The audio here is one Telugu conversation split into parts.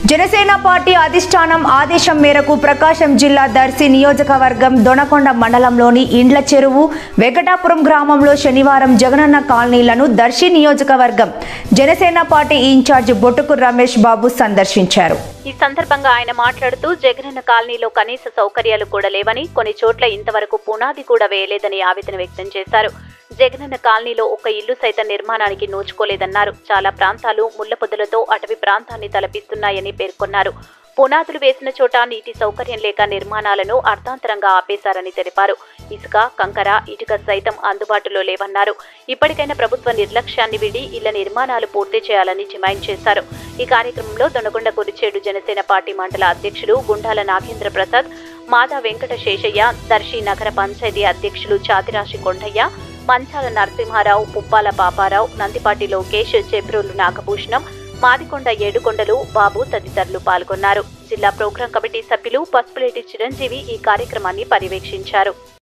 జనసేన పార్టీ అధిష్టానం ఆదేశం మేరకు ప్రకాశం జిల్లా దర్శి నియోజకవర్గం దొనకొండ మండలంలోని ఇండ్ల చెరువు వెంకటాపురం గ్రామంలో శనివారం జగనన్న కాలనీలను దర్శి నియోజకవర్గం జనసేన పార్టీ ఇన్ఛార్జ్ బొట్టుకు రమేష్ బాబు సందర్శించారు ఈ సందర్భంగా ఆయన మాట్లాడుతూ జగనన్న కాలనీలో కనీస సౌకర్యాలు కూడా లేవని కొన్ని చోట్ల ఇంతవరకు పునాది కూడా వేయలేదని ఆవేదన వ్యక్తం చేశారు జగనన్న కాలనీలో ఒక ఇల్లు సైతం నిర్మాణానికి నోచుకోలేదన్నారు చాలా ప్రాంతాలు ముళ్ల పొదలతో అటవీ ప్రాంతాన్ని తలపిస్తున్నాయని పేర్కొన్నారు పునాదులు వేసిన చోట నీటి సౌకర్యం లేక నిర్మాణాలను అర్థాంతరంగా ఆపేశారని తెలిపారు ఇసుక కంకర ఇటుక సైతం అందుబాటులో లేవన్నారు ఇప్పటికైనా ప్రభుత్వ నిర్లక్ష్యాన్ని విడి ఇళ్ల నిర్మాణాలు పూర్తి చేయాలని డిమాండ్ చేశారు ఈ కార్యక్రమంలో దొనకొండ కురిచేడు జనసేన పార్టీ మండల అధ్యక్షులు గుండాల నాగేంద్ర ప్రసాద్ మాదా వెంకట శేషయ్య దర్శి నగర పంచాయతీ అధ్యక్షులు చాతిరాశి కొండయ్య మంచాల నరసింహారావు పుప్పాల పాపారావు నందిపాటి లోకేష్ చెబ్రోలు నాగభూషణం మాదికొండ ఏడుకొండలు బాబు తదితరులు పాల్గొన్నారు జిల్లా ప్రోగ్రాం కమిటీ సభ్యులు పసుపులేటి చిరంజీవి ఈ కార్యక్రమాన్ని పర్యవేక్షించారు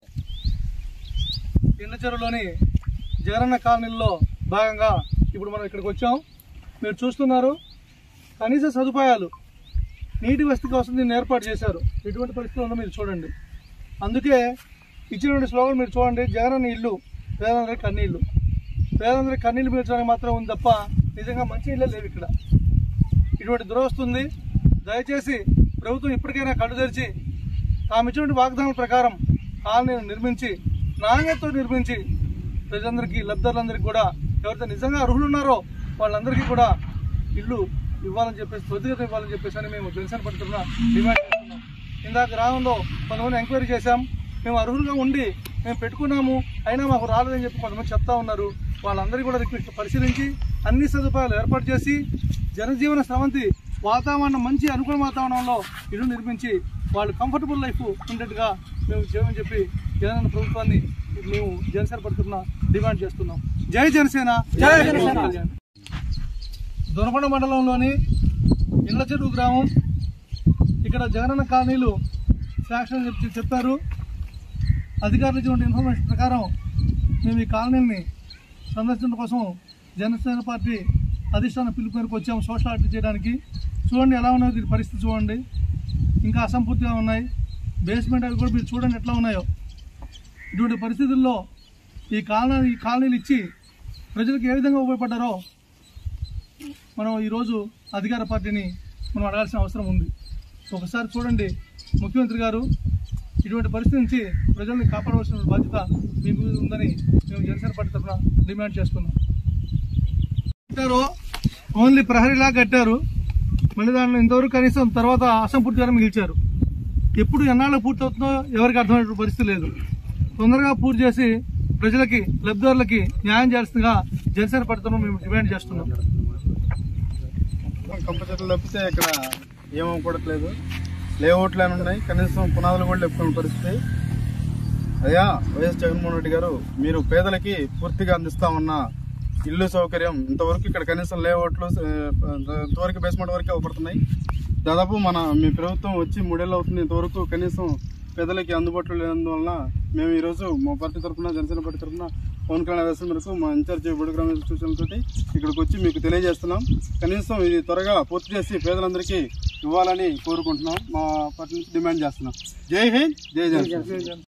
ఇళ్ళ చెరువులోని జగనన్న కాలనీలో భాగంగా ఇప్పుడు మనం ఇక్కడికి వచ్చాం మీరు చూస్తున్నారు కనీస సదుపాయాలు నీటి వసతి కోసం దీన్ని ఏర్పాటు చేశారు ఎటువంటి పరిస్థితులు ఉందో మీరు చూడండి అందుకే ఇచ్చినటువంటి స్లోగన్ మీరు చూడండి జగనన్న ఇల్లు పేదందరి కన్నీళ్ళు పేదందరి కన్నీళ్ళు పీల్చడానికి మాత్రం ఉంది తప్ప నిజంగా మంచి ఇళ్ళే లేవు ఇక్కడ ఇటువంటి దురవస్తుంది దయచేసి ప్రభుత్వం ఇప్పటికైనా కళ్ళు తెరిచి తాము ఇచ్చినటువంటి వాగ్దానం ప్రకారం కాలనీని నిర్మించి నాణ్యతతో నిర్మించి ప్రజలందరికీ లబ్ధారులందరికీ కూడా ఎవరైతే నిజంగా అర్హులు ఉన్నారో వాళ్ళందరికీ కూడా ఇల్లు ఇవ్వాలని చెప్పేసి త్వరితగతిన ఇవ్వాలని చెప్పేసి అని మేము జనసేన పడుతున్న డిమాండ్ చేస్తున్నాం ఇందాక గ్రామంలో కొంతమంది ఎంక్వైరీ చేశాం మేము అర్హులుగా ఉండి మేము పెట్టుకున్నాము అయినా మాకు రాలేదని చెప్పి కొంతమంది చెప్తా ఉన్నారు వాళ్ళందరికీ కూడా రిక్వెస్ట్ పరిశీలించి అన్ని సదుపాయాలు ఏర్పాటు చేసి జనజీవన స్రవంతి వాతావరణం మంచి అనుకూల వాతావరణంలో ఇల్లు నిర్మించి వాళ్ళు కంఫర్టబుల్ లైఫ్ ఉండేట్టుగా మేము చేయమని చెప్పి జగనన్న ప్రభుత్వాన్ని మేము జనసేన పడుతున్న డిమాండ్ చేస్తున్నాం జై జనసేన జై జనసేన దొనకొండ మండలంలోని ఇళ్ల చెరువు గ్రామం ఇక్కడ జగనన్న కాలనీలు శాంక్షన్ చెప్పి చెప్పారు అధికారులు ఇచ్చినటువంటి ఇన్ఫర్మేషన్ ప్రకారం మేము ఈ కాలనీని సందర్శించడం కోసం జనసేన పార్టీ అధిష్టాన పిలుపు మేరకు వచ్చాము సోషల్ ఆడిట్ చేయడానికి చూడండి ఎలా ఉన్నాయో దీని పరిస్థితి చూడండి ఇంకా అసంపూర్తిగా ఉన్నాయి బేస్మెంట్ అవి కూడా మీరు చూడండి ఎట్లా ఉన్నాయో ఇటువంటి పరిస్థితుల్లో ఈ కాలనీ ఈ కాలనీలు ఇచ్చి ప్రజలకు ఏ విధంగా ఉపయోగపడ్డారో మనం ఈరోజు అధికార పార్టీని మనం అడగాల్సిన అవసరం ఉంది ఒకసారి చూడండి ముఖ్యమంత్రి గారు ఇటువంటి పరిస్థితి నుంచి ప్రజల్ని కాపాడవలసిన బాధ్యత మీ మీద ఉందని మేము జనసేన పార్టీ తరఫున డిమాండ్ చేస్తున్నాం కట్టారు ఓన్లీ ప్రహరీలా కట్టారు మళ్ళీ దాంట్లో ఇంతవరకు కనీసం తర్వాత అసంపూర్తిగానే మిగిల్చారు ఎప్పుడు ఎన్నాళ్ళకు పూర్తి అవుతుందో ఎవరికి అర్థమైనటువంటి పరిస్థితి లేదు తొందరగా పూర్తి చేసి ప్రజలకి లబ్ధిదారులకి న్యాయం చేయాల్సిందిగా జనసేన పార్టీ తరఫున మేము డిమాండ్ చేస్తున్నాం కంపల్సరీ తప్పితే ఇక్కడ ఏమనుకోవట్లేదు లేఅవుట్లు అని ఉన్నాయి కనీసం పునాదులు కూడా లేపుకున్న పరిస్థితి అయ్యా వైఎస్ జగన్మోహన్ రెడ్డి గారు మీరు పేదలకి పూర్తిగా అందిస్తామన్న ఇల్లు సౌకర్యం ఇంతవరకు ఇక్కడ కనీసం లేఅవుట్లు ఆ, ఇంతవరకు బేస్మెంట్ వరకే అవపడుతున్నాయి దాదాపు మన మీ ప్రభుత్వం వచ్చి మూడేళ్ళు అవుతుంది ఇంతవరకు కనీసం పేదలకి అందుబాటులో లేనందువలన మేము ఈరోజు మా పార్టీ తరఫున జనసేన పార్టీ తరఫున పవన్ కళ్యాణ్ ఆదేశం మేరకు మా ఇన్ఛార్జి బుడి గ్రామ సూచనలతో ఇక్కడికి వచ్చి మీకు తెలియజేస్తున్నాం కనీసం ఇది త్వరగా పూర్తి చేసి పేదలందరికీ ఇవ్వాలని కోరుకుంటున్నాం మా పార్టీ నుంచి డిమాండ్ చేస్తున్నాం జై హింద్ జై జనసేన